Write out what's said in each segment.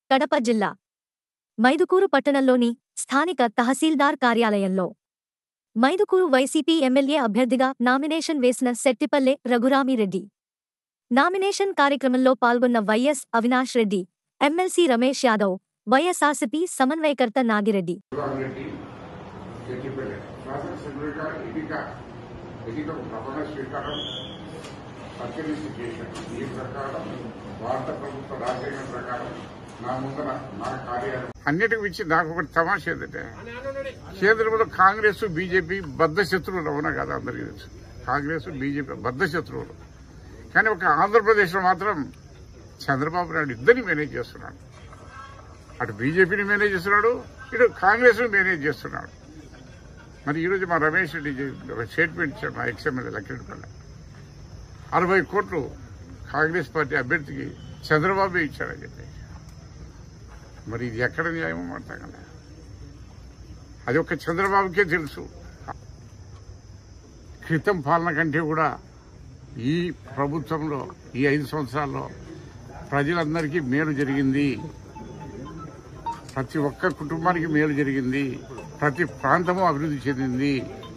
కడప జిల్లా మైదుకూరు పట్టణంలోని స్థానిక తహసీల్దార్ కార్యాలయంలో మైదుకూరు వైసీపీ ఎమ్మెల్యే అభ్యర్థిగా నామినేషన్ వేసిన సెట్టిపల్లె రఘురామిరెడ్డి నామినేషన్ కార్యక్రమంలో పాల్గొన్న YS Avinash Reddy MLC Ramesh Yadav YSRCP సమన్వయకర్త నాగిరెడ్డి రెడ్డి చెట్టిపల్లి శాసనసభ్యుడిగా ఎన్నిక ఎన్నికకు ప్రమాణ స్వీకారం పరిశీలించి చేశాను ఈ ప్రకారం భారత ప్రభుత్వ రాజ్యాంగం ప్రకారం నా ముందర నా కార్యాలయం అన్నిటికి మించి నాకు ఒకటి తమాషా ఏంటంటే కేంద్రంలో కాంగ్రెస్ బీజేపీ బద్ద శత్రువులు అవునా కదా అందరికీ తెలుసు కాంగ్రెస్ బీజేపీ బద్ద శత్రువులు కానీ ఒక ఆంధ్రప్రదేశ్లో మాత్రం చంద్రబాబు నాయుడు ఇద్దరిని మేనేజ్ చేస్తున్నాడు అటు బీజేపీని మేనేజ్ చేస్తున్నాడు ఇటు కాంగ్రెస్ మేనేజ్ చేస్తున్నాడు మరి ఈరోజు మా రమేష్ రెడ్డి ఒక స్టేట్మెంట్ ఇచ్చాడు మా ఎక్స్ఎమ్మెల్యే లక్కిరెడ్డిపల్లి అరవై కోట్లు కాంగ్రెస్ పార్టీ అభ్యర్థికి చంద్రబాబు ఇచ్చాడని చెప్పి మరి ఇది ఎక్కడ న్యాయం అర్థం కదా అది ఒక చంద్రబాబుకే తెలుసు క్రితం పాలన కంటే కూడా ఈ ప్రభుత్వంలో ఈ ఐదు సంవత్సరాల్లో ప్రజలందరికీ మేలు జరిగింది ప్రతి ఒక్క కుటుంబానికి మేలు జరిగింది ప్రతి ప్రాంతము అభివృద్ధి చెందింది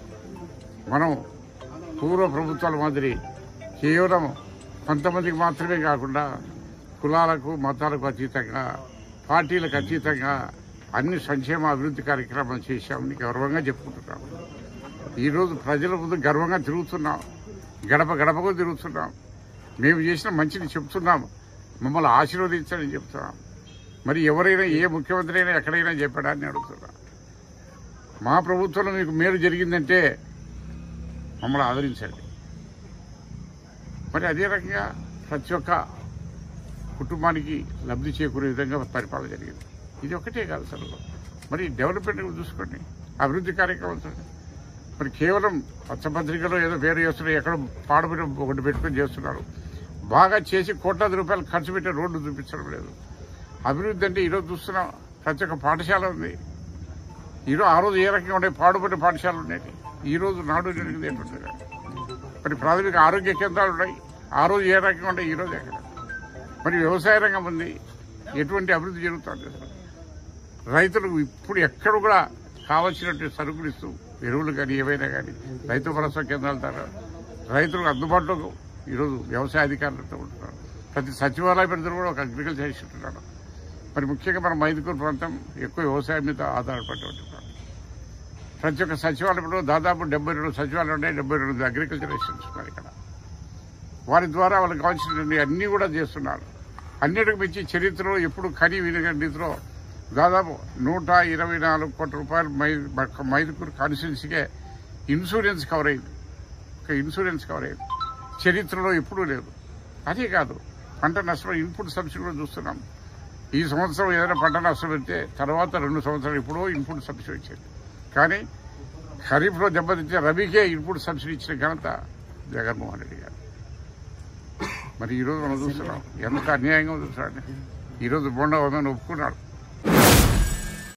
మనం పూర్వ ప్రభుత్వాల మాదిరి కేవలం కొంతమందికి మాత్రమే కాకుండా కులాలకు మతాలకు అతీతంగా పార్టీలకు అతీతంగా అన్ని సంక్షేమ అభివృద్ధి కార్యక్రమాలు చేశామని గర్వంగా చెప్పుకుంటున్నాం ఈరోజు ప్రజల ముందు గర్వంగా తిరుగుతున్నాం గడప గడపకు తిరుగుతున్నాం మేము చేసిన మంచిని చెప్తున్నాం మమ్మల్ని ఆశీర్వదించాలని చెప్తున్నాం మరి ఎవరైనా ఏ ముఖ్యమంత్రి అయినా ఎక్కడైనా చెప్పాడా అని అడుగుతున్నా మా ప్రభుత్వంలో మీకు మేలు జరిగిందంటే మమ్మల్ని ఆదరించండి మరి అదే రకంగా ప్రతి ఒక్క కుటుంబానికి లబ్ధి చేకూరే విధంగా పరిపాలన జరిగింది ఇది ఒకటే కాదు అసలు మరి డెవలప్మెంట్ చూసుకోండి అభివృద్ధి కార్యక్రమం చూడండి. మరి కేవలం పచ్చపత్రికలో ఏదో పేరు చేస్తున్నారు ఎక్కడ పాడుబడి ఒకటి పెట్టుకొని చేస్తున్నారు బాగా చేసి కోట్లాది రూపాయలు ఖర్చు పెట్టే రోడ్డు చూపించడం లేదు అభివృద్ధి అంటే ఈరోజు చూస్తున్నాం ప్రతి ఒక్క పాఠశాల ఉంది ఈరోజు ఆ రోజు ఏ రకంగా ఉండే పాడుపడిన పాఠశాలలు ఉన్నాయి ఈ రోజు నాడు జరిగింది ఏంటంటే మరి ప్రాథమిక ఆరోగ్య కేంద్రాలు ఉన్నాయి ఆ రోజు ఏ రకంగా ఉండే ఈ రోజు ఎక్కడ మరి వ్యవసాయ రంగం ఉంది ఎటువంటి అభివృద్ధి జరుగుతుంది అసలు రైతులకు ఇప్పుడు ఎక్కడ కూడా కావాల్సినటువంటి సరుకులు ఇస్తూ ఎరువులు కానీ ఏవైనా కానీ రైతు భరోసా కేంద్రాల ద్వారా రైతులకు అందుబాటులో ఈరోజు వ్యవసాయ అధికారులతో ఉంటున్నారు ప్రతి సచివాలయ పరిధిలో కూడా ఒక అగ్రికల్చర్ ఇస్తుంటున్నారు మరి ముఖ్యంగా మన మైదుకూరు ప్రాంతం ఎక్కువ వ్యవసాయం మీద ఆధారపడి ఉంటున్నారు ప్రతి ఒక్క సచివాలయంలో దాదాపు డెబ్బై రెండు సచివాలయం ఉన్నాయి డెబ్బై రెండు అగ్రికల్చర్ ఇస్తున్నారు ఇక్కడ వారి ద్వారా వాళ్ళకి కావాల్సినటువంటి అన్ని కూడా చేస్తున్నారు అన్నిటికి మించి చరిత్రలో ఎప్పుడు కని వినగని రీతిలో దాదాపు నూట ఇరవై నాలుగు కోట్ల రూపాయలు మై మన మైదుకూరు కాన్స్టిట్యున్సీకే ఇన్సూరెన్స్ కవర్ అయింది ఒక ఇన్సూరెన్స్ కవర్ అయింది చరిత్రలో ఎప్పుడూ లేదు అదే కాదు పంట నష్టం ఇన్పుట్ సబ్సిడీ కూడా చూస్తున్నాం ఈ సంవత్సరం ఏదైనా పంట నష్టం పెడితే తర్వాత రెండు సంవత్సరాలు ఎప్పుడో ఇన్పుట్ సబ్సిడీ వచ్చేది కానీ ఖరీఫ్లో దెబ్బతింటే రబీకే ఇన్పుట్ సబ్సిడీ ఇచ్చిన ఘనత జగన్మోహన్ రెడ్డి గారు మరి ఈరోజు మనం చూస్తున్నాం ఎంత అన్యాయంగా చూస్తున్నాడు ఈరోజు బొండ ఒప్పుకున్నాడు